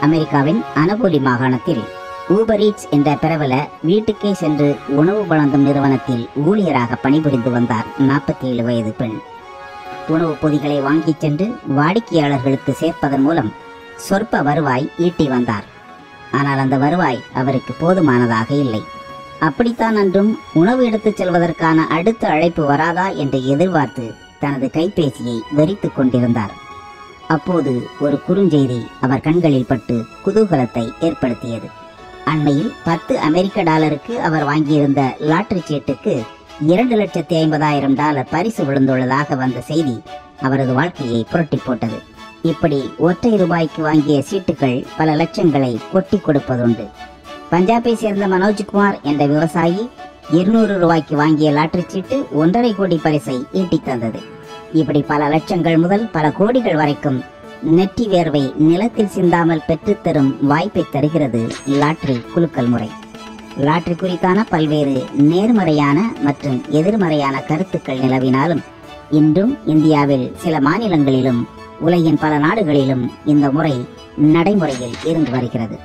அமெரிக்காவின் அனபோலி மாகாணத்தில் Uber eats என்ற பிரபல வீட்டுக்கே சென்று உணவு வழங்கும் நிறுவனத்தில் ஊழியராக பணிபுரிந்து வந்தார் நாற்பத்தி ஏழு வயது பெண் உணவுப் பொதிகளை வாங்கிச் சென்று வாடிக்கையாளர்களுக்கு சேர்ப்பதன் மூலம் சொற்ப வருவாய் ஈட்டி வந்தார் ஆனால் அந்த வருவாய் அவருக்கு போதுமானதாக இல்லை அப்படித்தான் அன்றும் உணவு எடுத்துச் செல்வதற்கான அடுத்த அழைப்பு வராதா என்று எதிர்பார்த்து தனது கைபேசியை வெறித்துக் கொண்டிருந்தார் அப்போது ஒரு குறுஞ்செய்தி அவர் கண்களில் பட்டு குதூகலத்தை ஏற்படுத்தியது அண்மையில் பத்து அமெரிக்க டாலருக்கு அவர் வாங்கியிருந்த லாட்டரி சீட்டுக்கு இரண்டு லட்சத்தி ஐம்பதாயிரம் டாலர் பரிசு விழுந்துள்ளதாக வந்த செய்தி அவரது வாழ்க்கையை புரட்டி போட்டது இப்படி ஒற்றை ரூபாய்க்கு வாங்கிய சீட்டுகள் பல லட்சங்களை கொட்டி கொடுப்பதுண்டு பஞ்சாபை சேர்ந்த மனோஜ்குமார் என்ற விவசாயி இருநூறு ரூபாய்க்கு வாங்கிய லாட்டரி சீட்டு ஒன்றரை கோடி பரிசை ஈட்டித் தந்தது இப்படி பல லட்சங்கள் முதல் பல கோடிகள் வரைக்கும் நெற்றி வேர்வை நிலத்தில் சிந்தாமல் பெற்றுத்தரும் வாய்ப்பை தருகிறது லாட்டரி குலுக்கல் முறை லாட்டரி குறித்தான பல்வேறு நேர்மறையான மற்றும் எதிர்மறையான கருத்துக்கள் நிலவினாலும் இன்றும் இந்தியாவில் சில மாநிலங்களிலும் உலகின் பல நாடுகளிலும் இந்த முறை நடைமுறையில் இருந்து வருகிறது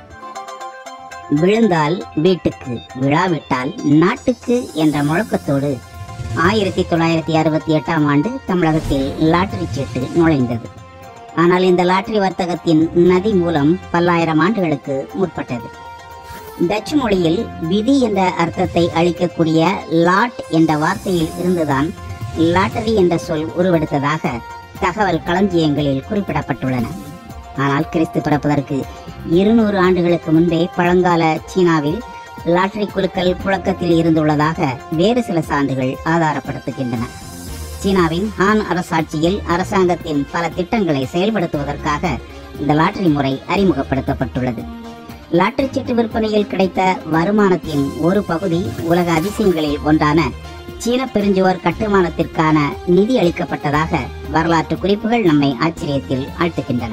விழுந்தால் வீட்டுக்கு விழாவிட்டால் நாட்டுக்கு என்ற முழக்கத்தோடு ஆயிரத்தி தொள்ளாயிரத்தி அறுபத்தி எட்டாம் ஆண்டு தமிழகத்தில் லாட்டரி சீட்டு நுழைந்தது ஆனால் இந்த லாட்டரி வர்த்தகத்தின் நதி மூலம் பல்லாயிரம் ஆண்டுகளுக்கு முற்பட்டது டச்சு மொழியில் விதி என்ற அர்த்தத்தை அளிக்கக்கூடிய லாட் என்ற வார்த்தையில் இருந்துதான் லாட்டரி என்ற சொல் உருவெடுத்ததாக தகவல் களஞ்சியங்களில் குறிப்பிடப்பட்டுள்ளன ஆனால் கிறிஸ்து பிறப்பதற்கு இருநூறு ஆண்டுகளுக்கு முன்பே பழங்கால சீனாவில் லாட்டரி குழுக்கள் புழக்கத்தில் இருந்துள்ளதாக வேறு சில சான்றுகள் ஆதாரப்படுத்துகின்றன சீனாவின் ஹான் அரசாட்சியில் அரசாங்கத்தின் பல திட்டங்களை செயல்படுத்துவதற்காக இந்த லாட்டரி முறை அறிமுகப்படுத்தப்பட்டுள்ளது லாட்டரி சீட்டு விற்பனையில் கிடைத்த வருமானத்தின் ஒரு பகுதி உலக அதிசயங்களில் ஒன்றான சீன பெருஞ்சுவர் கட்டுமானத்திற்கான நிதி அளிக்கப்பட்டதாக வரலாற்று குறிப்புகள் நம்மை ஆச்சரியத்தில் ஆழ்த்துகின்றன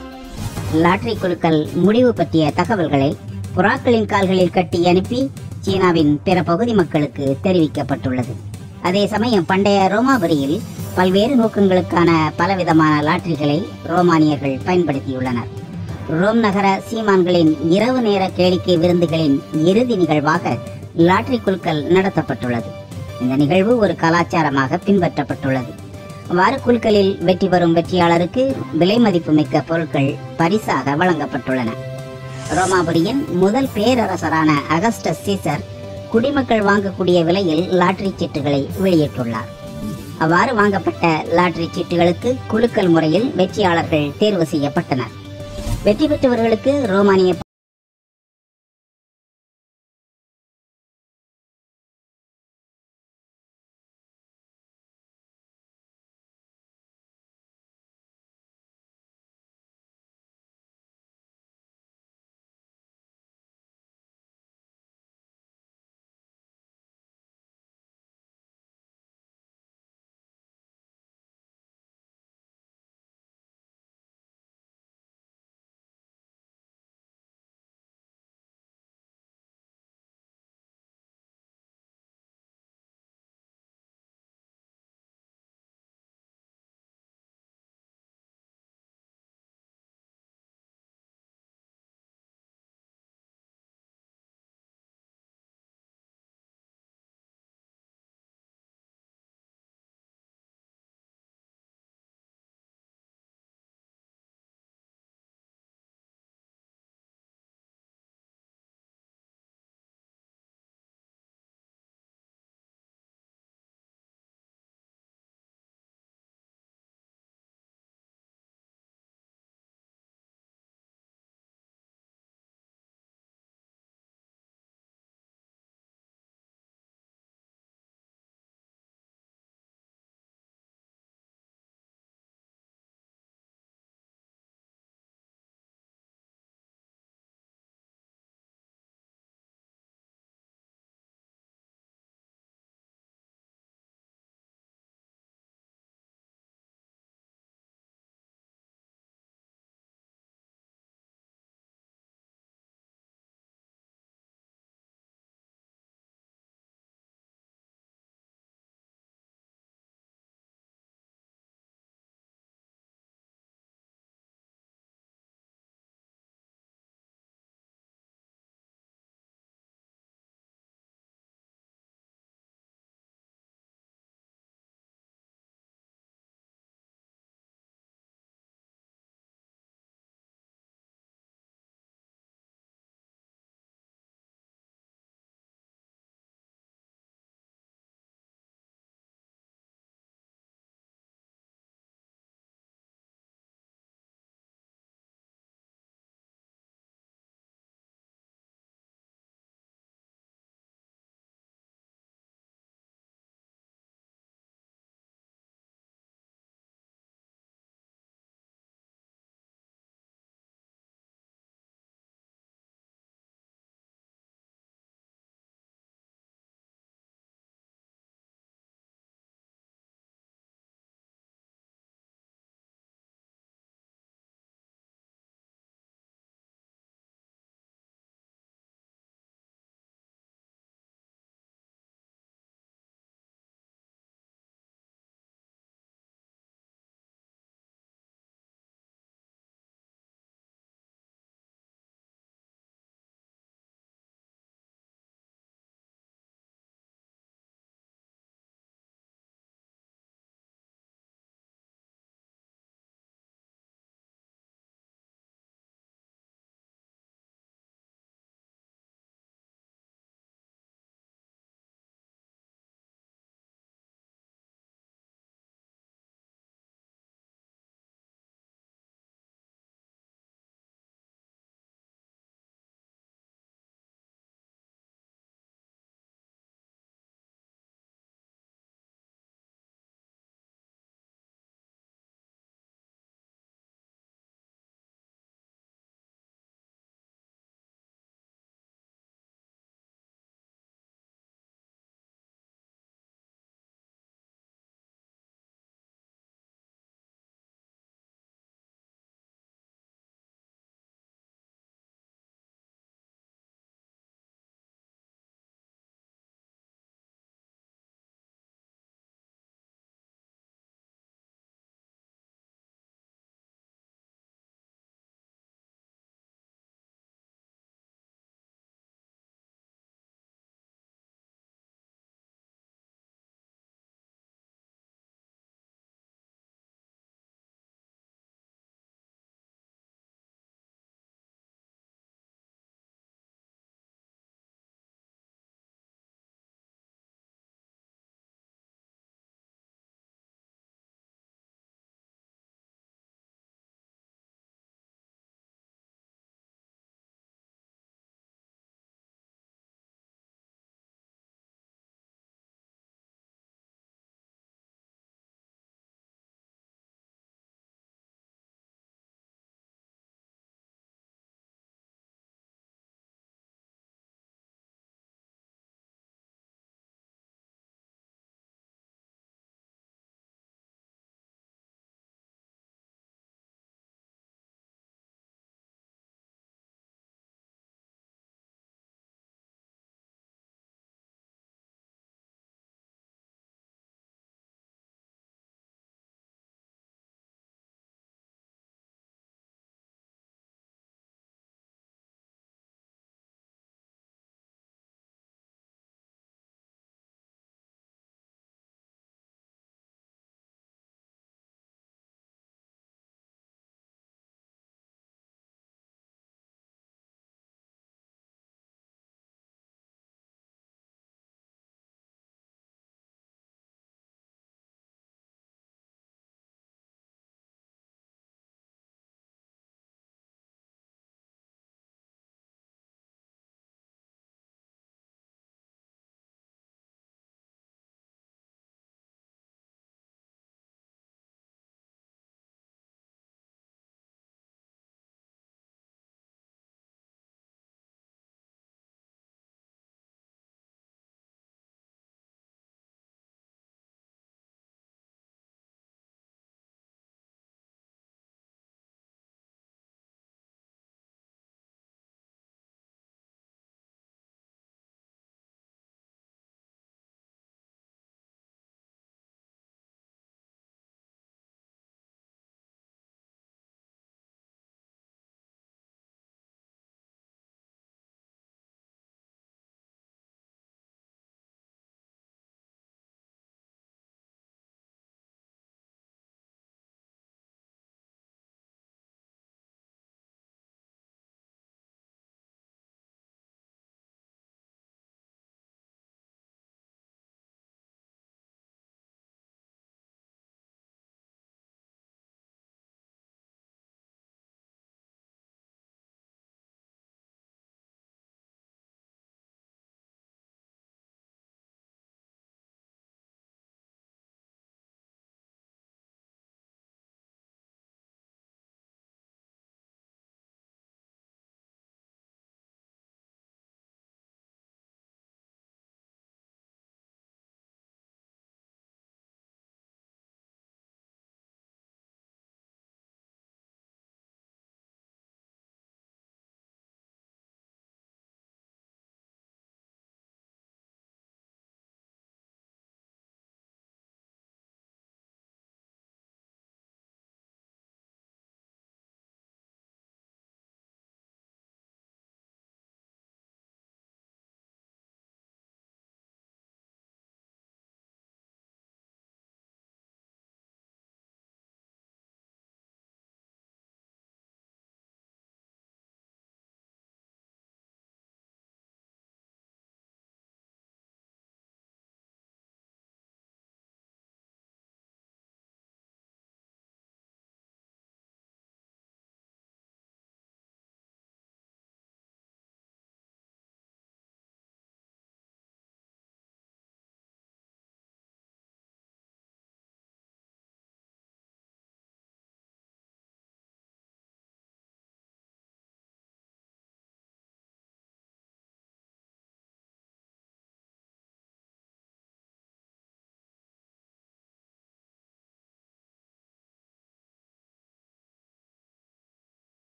லாட்டரி குழுக்கள் முடிவு பற்றிய தகவல்களை புறாக்களின் கால்களில் கட்டி அனுப்பி சீனாவின் பிற பகுதி மக்களுக்கு தெரிவிக்கப்பட்டுள்ளது அதே சமயம் பண்டைய ரோமாபுரியில் பல்வேறு நோக்கங்களுக்கான பலவிதமான லாட்டரிகளை ரோமானியர்கள் பயன்படுத்தியுள்ளனர் ரோம் நகர சீமான்களின் இரவு நேர கேளிக்கை விருந்துகளின் இறுதி நிகழ்வாக லாட்டரி குழுக்கள் நடத்தப்பட்டுள்ளது இந்த நிகழ்வு ஒரு கலாச்சாரமாக பின்பற்றப்பட்டுள்ளது வார குழுக்களில் வெற்றி பெறும் வெற்றியாளருக்கு விலை மதிப்புமிக்க பொருட்கள் பரிசாக வழங்கப்பட்டுள்ளன ரோமாபுரியின் முதல் பேரரசரான அகஸ்டஸ் சீசர் குடிமக்கள் வாங்கக்கூடிய விலையில் லாட்டரி சீட்டுகளை வெளியிட்டுள்ளார் அவ்வாறு வாங்கப்பட்ட லாட்டரி சீட்டுகளுக்கு குலுக்கல் முறையில் வெற்றியாளர்கள் தேர்வு செய்யப்பட்டனர் வெற்றி பெற்றவர்களுக்கு ரோமானிய